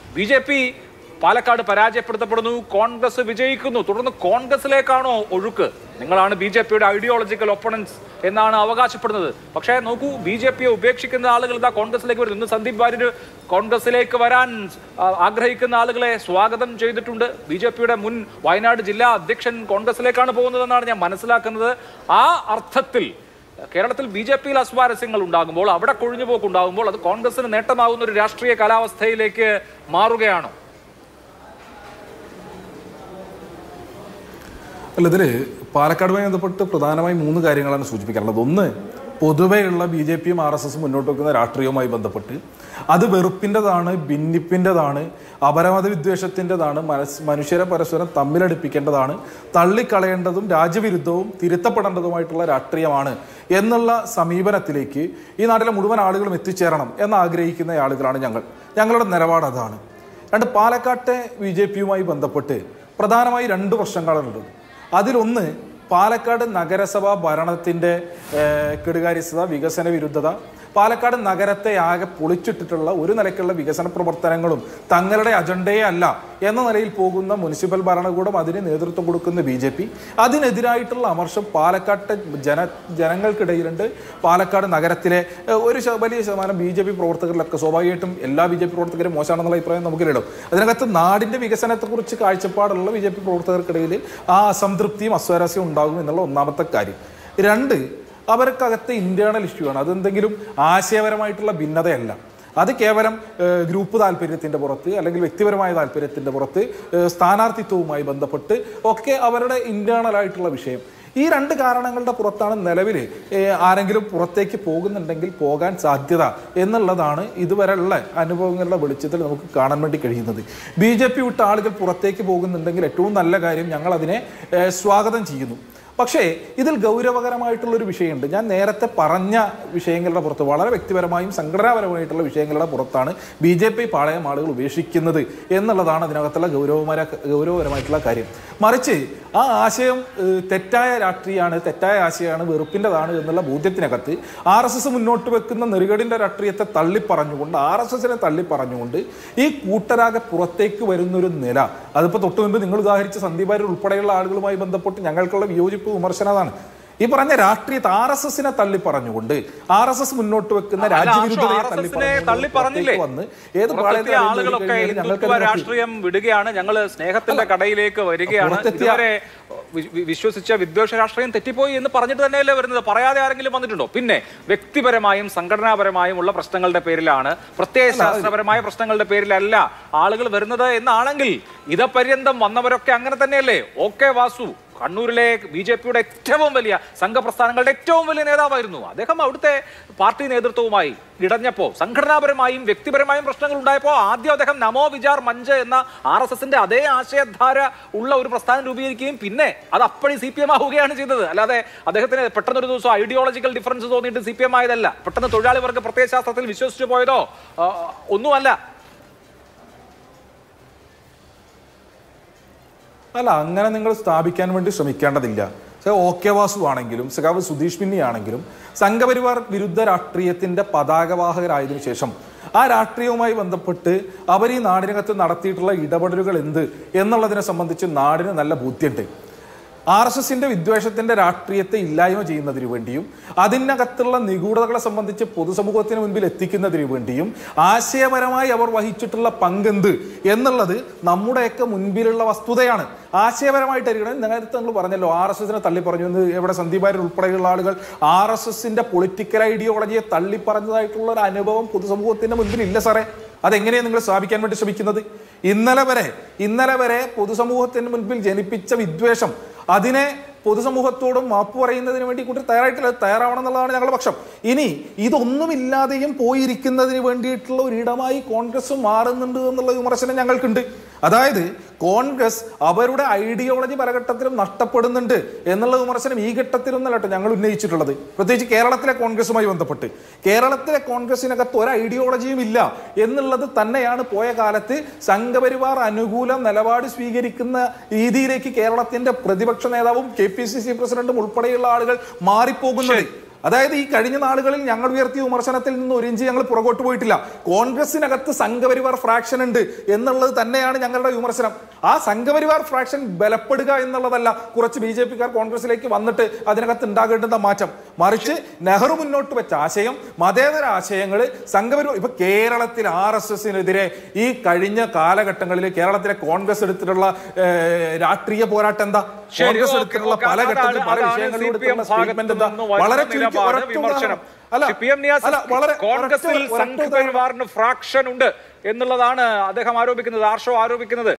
B J P Palakkad പരാജയപ്പെടുത്തപ്പെടുന്നു കോൺഗ്രസ് വിജയിക്കുന്നു തുടർന്ന് കോൺഗ്രസിലേക്കാണോ ഒഴുക്ക് നിങ്ങളാണ് ബി ജെ പിയുടെ ഐഡിയോളജിക്കൽ ഒപ്പണൻസ് എന്നാണ് അവകാശപ്പെടുന്നത് പക്ഷേ നോക്കൂ ബി ജെ പിയെ ഉപേക്ഷിക്കുന്ന ആളുകൾ ഇതാ കോൺഗ്രസിലേക്ക് വരുന്നു ഇന്ന് സന്ദീപ് വാര്യർ കോൺഗ്രസിലേക്ക് വരാൻ ആ, ആഗ്രഹിക്കുന്ന ആളുകളെ സ്വാഗതം ചെയ്തിട്ടുണ്ട് ബി ജെ പിയുടെ മുൻ വയനാട് ജില്ലാ അധ്യക്ഷൻ കോൺഗ്രസിലേക്കാണ് പോകുന്നതെന്നാണ് ഞാൻ മനസ്സിലാക്കുന്നത് ആ അർത്ഥത്തിൽ കേരളത്തിൽ ബി ജെ പിയിൽ അസ്വാരസ്യങ്ങൾ ഉണ്ടാകുമ്പോൾ അവിടെ കൊഴിഞ്ഞുപോക്ക് ഉണ്ടാകുമ്പോൾ അത് കോൺഗ്രസിന് നേട്ടമാകുന്ന ഒരു രാഷ്ട്രീയ കാലാവസ്ഥയിലേക്ക് മാറുകയാണോ അല്ല ഇതിൽ പാലക്കാടുമായി ബന്ധപ്പെട്ട് പ്രധാനമായും മൂന്ന് കാര്യങ്ങളാണ് സൂചിപ്പിക്കാനുള്ളത് ഒന്ന് പൊതുവെയുള്ള ബി ജെ പിയും ആർ എസ് എസും മുന്നോട്ട് വെക്കുന്ന രാഷ്ട്രീയവുമായി ബന്ധപ്പെട്ട് അത് വെറുപ്പിൻ്റെതാണ് ഭിന്നിപ്പിൻ്റെതാണ് അപരമത വിദ്വേഷത്തിൻ്റെതാണ് മനസ് മനുഷ്യരെ പരസ്പരം തമ്മിലടുപ്പിക്കേണ്ടതാണ് തള്ളിക്കളയേണ്ടതും രാജ്യവിരുദ്ധവും തിരുത്തപ്പെടേണ്ടതുമായിട്ടുള്ള രാഷ്ട്രീയമാണ് എന്നുള്ള സമീപനത്തിലേക്ക് ഈ നാട്ടിലെ മുഴുവൻ ആളുകളും എത്തിച്ചേരണം എന്ന് ആഗ്രഹിക്കുന്ന ആളുകളാണ് ഞങ്ങൾ ഞങ്ങളുടെ നിലപാട് അതാണ് രണ്ട് പാലക്കാട്ടെ ബി ജെ പിയുമായി ബന്ധപ്പെട്ട് പ്രധാനമായി രണ്ട് പ്രശ്നങ്ങളുണ്ട് അതിലൊന്ന് പാലക്കാട് നഗരസഭാ ഭരണത്തിൻ്റെ ഏഹ്, കെടുകാര്യസ്ഥത വികസന വിരുദ്ധത പാലക്കാട് നഗരത്തെ ആകെ പൊളിച്ചിട്ടിട്ടുള്ള ഒരു നിലയ്ക്കുള്ള വികസന പ്രവർത്തനങ്ങളും തങ്ങളുടെ അജണ്ടയെ അല്ല എന്ന നിലയിൽ പോകുന്ന മുനിസിപ്പൽ ഭരണകൂടം അതിന് നേതൃത്വം കൊടുക്കുന്ന ബി ജെ പി അതിനെതിരായിട്ടുള്ള അമർഷം പാലക്കാട്ടെ ജന ജനങ്ങൾക്കിടയിലുണ്ട് പാലക്കാട് നഗരത്തിലെ ഏഹ്, ഒരു ശ- വലിയ ശതമാനം ബി ജെ പി പ്രവർത്തകരിലൊക്കെ സ്വാഭാവികമായിട്ടും എല്ലാ ബി ജെ പി പ്രവർത്തകരും മോശമാണെന്നുള്ള അഭിപ്രായം നമുക്കില്ലല്ലോ അതിനകത്ത് നാടിന്റെ വികസനത്തെക്കുറിച്ച് കാഴ്ചപ്പാടുള്ള ബി ജെ പി പ്രവർത്തകർക്കിടയിൽ ആ അസംതൃപ്തിയും അസ്വാരസ്യവും ഉണ്ടാകും എന്നുള്ള ഒന്നാമത്തെ കാര്യം രണ്ട് അവർക്കകത്തെ ഇന്റേണൽ ഇഷ്യൂ ആണ് അതെന്തെങ്കിലും ആശയപരമായിട്ടുള്ള ഭിന്നതയല്ല അത് കേവലം ഏഹ്, ഗ്രൂപ്പ് താല്പര്യത്തിന്റെ പുറത്ത് അല്ലെങ്കിൽ വ്യക്തിപരമായ താല്പര്യത്തിന്റെ പുറത്ത് ഏഹ്, സ്ഥാനാർത്ഥിത്വവുമായി ബന്ധപ്പെട്ട് ഒക്കെ അവരുടെ ഇന്റേണൽ ആയിട്ടുള്ള വിഷയം ഈ രണ്ട് കാരണങ്ങളുടെ പുറത്താണ് നിലവിൽ ആരെങ്കിലും പുറത്തേക്ക് പോകുന്നുണ്ടെങ്കിൽ പോകാൻ സാധ്യത എന്നുള്ളതാണ് ഇതുവരെയുള്ള അനുഭവങ്ങളുടെ വെളിച്ചത്തിൽ നമുക്ക് കാണാൻ വേണ്ടി കഴിയുന്നത് ബി ജെ പി വിട്ട ആളുകൾ പുറത്തേക്ക് പോകുന്നുണ്ടെങ്കിൽ ഏറ്റവും നല്ല കാര്യം ഞങ്ങൾ അതിനെ ഏഹ്, സ്വാഗതം ചെയ്യുന്നു പക്ഷേ ഇതിൽ ഗൗരവകരമായിട്ടുള്ളൊരു വിഷയമുണ്ട് ഞാൻ നേരത്തെ പറഞ്ഞ വിഷയങ്ങളുടെ പുറത്ത് വളരെ വ്യക്തിപരമായും സംഘടനാപരമായിട്ടുള്ള വിഷയങ്ങളുടെ പുറത്താണ് ബി ജെ പി പാളയം ആളുകൾ ഉപേക്ഷിക്കുന്നത് എന്നുള്ളതാണ് അതിനകത്തുള്ള ഗൗരവമര ഗൗരവപരമായിട്ടുള്ള കാര്യം മറിച്ച് ആ ആശയം ഏഹ്, തെറ്റായ രാഷ്ട്രീയമാണ് തെറ്റായ ആശയമാണ് വെറുപ്പിൻ്റെതാണ് എന്നുള്ള ബോധ്യത്തിനകത്ത് ആർ എസ് എസ് മുന്നോട്ട് വെക്കുന്ന നെറുകടിൻ്റെ രാഷ്ട്രീയത്തെ തള്ളിപ്പറഞ്ഞുകൊണ്ട് ആർ എസ് എസിനെ തള്ളിപ്പറഞ്ഞുകൊണ്ട് ഈ കൂട്ടരാകെ പുറത്തേക്ക് വരുന്നൊരു നില അതിപ്പോൾ തൊട്ടു മുൻപ് നിങ്ങൾ ഉദാഹരിച്ച സന്ദീപ് വാര്യർ ഉൾപ്പെടെയുള്ള ആളുകളുമായി ബന്ധപ്പെട്ട് ഞങ്ങൾക്കുള്ള വിയോജിപ്പ് വിമർശനം അതാണ് ഈ പറഞ്ഞ രാഷ്ട്രീയത്തെ ആർ എസ് എസിനെ തള്ളി പറഞ്ഞുകൊണ്ട് ആർ എസ് എസ് മുന്നോട്ട് വെക്കുന്ന അല്ല, രാജ്യവിരുദ്ധതയെ ആർ എസ് തള്ളി എസിനെ തള്ളി പറഞ്ഞില്ലേ വന്ന് ഏത് പുറത്തെത്തിയ പാളയത്തിൽ ആളുകളൊക്കെ കഴിഞ്ഞാലും ഞങ്ങൾക്ക് ഹിന്ദുത്വ അതിനെ പറ്റി- രാഷ്ട്രീയം വിടുകയാണ് ഞങ്ങൾ സ്നേഹത്തിന്റെ കടയിലേക്ക് വരികയാണ് പുറത്തെത്തിയ- ഇതുവരെ വി- വി- വിശ്വസിച്ച വിദ്വേഷ രാഷ്ട്രീയം തെറ്റിപ്പോയി എന്ന് പറഞ്ഞിട്ട് തന്നെയല്ലേ വരുന്നത് പറയാതെ ആരെങ്കിലും വന്നിട്ടുണ്ടോ പിന്നെ വ്യക്തിപരമായും സംഘടനാപരമായും ഉള്ള പ്രശ്നങ്ങളുടെ പേരിലാണ് പ്രത്യേക ശാസ്ത്രപരമായ പ്രശ്നങ്ങളുടെ പേരിലല്ല ആളുകൾ വരുന്നത് എന്നാണെങ്കിൽ ഇതപര്യന്തം വന്നവരൊക്കെ അങ്ങനെ തന്നെയല്ലേ ഓക്കെ വാസു കണ്ണൂരിലെ ബി ജെ പിയുടെ ഏറ്റവും വലിയ സംഘപ്രസ്ഥാനങ്ങളുടെ ഏറ്റവും വലിയ നേതാവായിരുന്നു അദ്ദേഹം അവിടുത്തെ പാർട്ടി നേതൃത്വവുമായി ഇടഞ്ഞപ്പോൾ സംഘടനാപരമായും വ്യക്തിപരമായും പ്രശ്നങ്ങൾ ഉണ്ടായപ്പോൾ ആദ്യം അദ്ദേഹം നമോ വിചാർ മഞ്ച് എന്ന ആർ എസ് എസിന്റെ അതേ ആശയധാര ഉള്ള ഒരു പ്രസ്ഥാനം രൂപീകരിക്കുകയും പിന്നെ അത് അപ്പഴി സി പി എം ആവുകയാണ് ചെയ്തത് അല്ലാതെ അദ്ദേഹത്തിന് പെട്ടെന്ന് ഒരു ദിവസം ഐഡിയോളജിക്കൽ ഡിഫറൻസ് തോന്നിയിട്ട് സി പി എം ആയതല്ല പെട്ടെന്ന് തൊഴിലാളി വർഗ പ്രത്യയശാസ്ത്രത്തിൽ വിശ്വസിച്ചു പോയതോ ആ, ഒന്നുമല്ല അല്ല അങ്ങനെ നിങ്ങൾ സ്ഥാപിക്കാൻ വേണ്ടി ശ്രമിക്കേണ്ടതില്ല സെ ഒ കെ വാസു ആണെങ്കിലും സഖാവ് സുധീഷ് പിന്നി ആണെങ്കിലും സംഘപരിവാർ വിരുദ്ധ രാഷ്ട്രീയത്തിന്റെ പതാകവാഹകരായതിനു ശേഷം ആ രാഷ്ട്രീയവുമായി ബന്ധപ്പെട്ട് അവർ ഈ നാടിനകത്ത് നടത്തിയിട്ടുള്ള ഇടപെടലുകൾ എന്ത് എന്നുള്ളതിനെ സംബന്ധിച്ച് നാടിന് നല്ല ബോധ്യമുണ്ട് ആർ എസ് എസിന്റെ വിദ്വേഷത്തിന്റെ രാഷ്ട്രീയത്തെ ഇല്ലായ്മ ചെയ്യുന്നതിന് വേണ്ടിയും അതിനകത്തുള്ള നിഗൂഢതകളെ സംബന്ധിച്ച് പൊതുസമൂഹത്തിന് മുൻപിൽ എത്തിക്കുന്നതിന് വേണ്ടിയും ആശയപരമായി അവർ വഹിച്ചിട്ടുള്ള പങ്കെന്ത് എന്നുള്ളത് നമ്മുടെയൊക്കെ മുൻപിലുള്ള വസ്തുതയാണ് ആശയപരമായിട്ടായിരിക്കണം നേരത്തെ നമ്മൾ പറഞ്ഞല്ലോ ആർ എസ് എസിനെ തള്ളി പറഞ്ഞു എന്ന് എവിടെ സന്ദീപ് വാര്യർ ഉൾപ്പെടെയുള്ള ആളുകൾ ആർ എസ് എസിന്റെ പൊളിറ്റിക്കൽ ഐഡിയോളജിയെ തള്ളി പറഞ്ഞതായിട്ടുള്ള ഒരു അനുഭവം പൊതുസമൂഹത്തിന്റെ മുൻപിൽ ഇല്ല സാറേ അതെങ്ങനെയാണ് നിങ്ങൾ സ്ഥാപിക്കാൻ വേണ്ടി ശ്രമിക്കുന്നത് ഇന്നലെ വരെ ഇന്നലെ വരെ പൊതുസമൂഹത്തിന് മുൻപിൽ ജനിപ്പിച്ച വിദ്വേഷം അതിനെ പൊതുസമൂഹത്തോടും മാപ്പ് പറയുന്നതിന് വേണ്ടി കൂട്ടി തയ്യാറായിട്ടില്ല തയ്യാറാവണം എന്നുള്ളതാണ് ഞങ്ങളുടെ പക്ഷം ഇനി ഇതൊന്നുമില്ലാതെയും പോയിരിക്കുന്നതിന് വേണ്ടിയിട്ടുള്ള ഒരിടമായി കോൺഗ്രസ് മാറുന്നുണ്ട് എന്നുള്ള വിമർശനം ഞങ്ങൾക്കുണ്ട് അതായത് കോൺഗ്രസ് അവരുടെ ഐഡിയോളജി പലഘട്ടത്തിലും നഷ്ടപ്പെടുന്നുണ്ട് എന്നുള്ള വിമർശനം ഈ ഘട്ടത്തിലൊന്നല്ല കേട്ടോ ഞങ്ങൾ ഉന്നയിച്ചിട്ടുള്ളത് പ്രത്യേകിച്ച് കേരളത്തിലെ കോൺഗ്രസുമായി ബന്ധപ്പെട്ട് കേരളത്തിലെ കോൺഗ്രസിനകത്ത് ഒരു ഐഡിയോളജിയും ഇല്ല എന്നുള്ളത് തന്നെയാണ് പോയ കാലത്ത് സംഘപരിവാർ അനുകൂല നിലപാട് സ്വീകരിക്കുന്ന രീതിയിലേക്ക് കേരളത്തിന്റെ പ്രതിപക്ഷ നേതാവും കെ പി സി സി പ്രസിഡന്റും ഉൾപ്പെടെയുള്ള ആളുകൾ മാറിപ്പോകുന്നത് അതായത് ഈ കഴിഞ്ഞ നാളുകളിൽ ഞങ്ങൾ ഉയർത്തിയ വിമർശനത്തിൽ നിന്ന് ഒരു ഇഞ്ച് ഞങ്ങൾ പുറകോട്ട് പോയിട്ടില്ല കോൺഗ്രസിനകത്ത് സംഘപരിവാർ ഫ്രാക്ഷൻ ഉണ്ട് എന്നുള്ളത് തന്നെയാണ് ഞങ്ങളുടെ വിമർശനം ആ സംഘപരിവാർ ഫ്രാക്ഷൻ ബലപ്പെടുക എന്നുള്ളതല്ല കുറച്ച് ബി ജെ പിക്കാർ കോൺഗ്രസിലേക്ക് വന്നിട്ട് അതിനകത്ത് ഉണ്ടാകേണ്ടുന്ന മാറ്റം മറിച്ച് നെഹ്റു മുന്നോട്ട് വെച്ച ആശയം മതേതര ആശയങ്ങൾ സംഘപരിവാർ ഇപ്പൊ കേരളത്തിൽ ആർ എസ് എസിനെതിരെ ഈ കഴിഞ്ഞ കാലഘട്ടങ്ങളിൽ കേരളത്തിലെ കോൺഗ്രസ് എടുത്തിട്ടുള്ള ഏഹ്, രാഷ്ട്രീയ പോരാട്ടം എന്താ ശരി, കോൺഗ്രസ് ഓക്കേ, എടുത്തിട്ടുള്ള ഓക്കേ. പല അതാണ് ഘട്ടത്തിൽ പല അതാണ് വിഷയങ്ങളിലും CPM എടുത്തിട്ടുള്ള സ്റ്റേറ്റ്മെന്റ് എന്താ ഭാഗത്തു നിന്ന് വളരെ വരുന്ന ചുരുക്കി നിലപാട്, ഒരൊറ്റ വിമർശനം ഉദാഹരണം. അല്ല, സി പി എം നിയാസ് അല്ല, വളരെ കോൺഗ്രസിൽ ഒരൊറ്റ- ഒരൊറ്റ ഉദാഹരണം. സംഘപരിവാറിന് ഫ്രാക്ഷൻ ഉണ്ട് എന്നുള്ളതാണ് അദ്ദേഹം ആരോപിക്കുന്നത് ആർഷോ ആരോപിക്കുന്നത്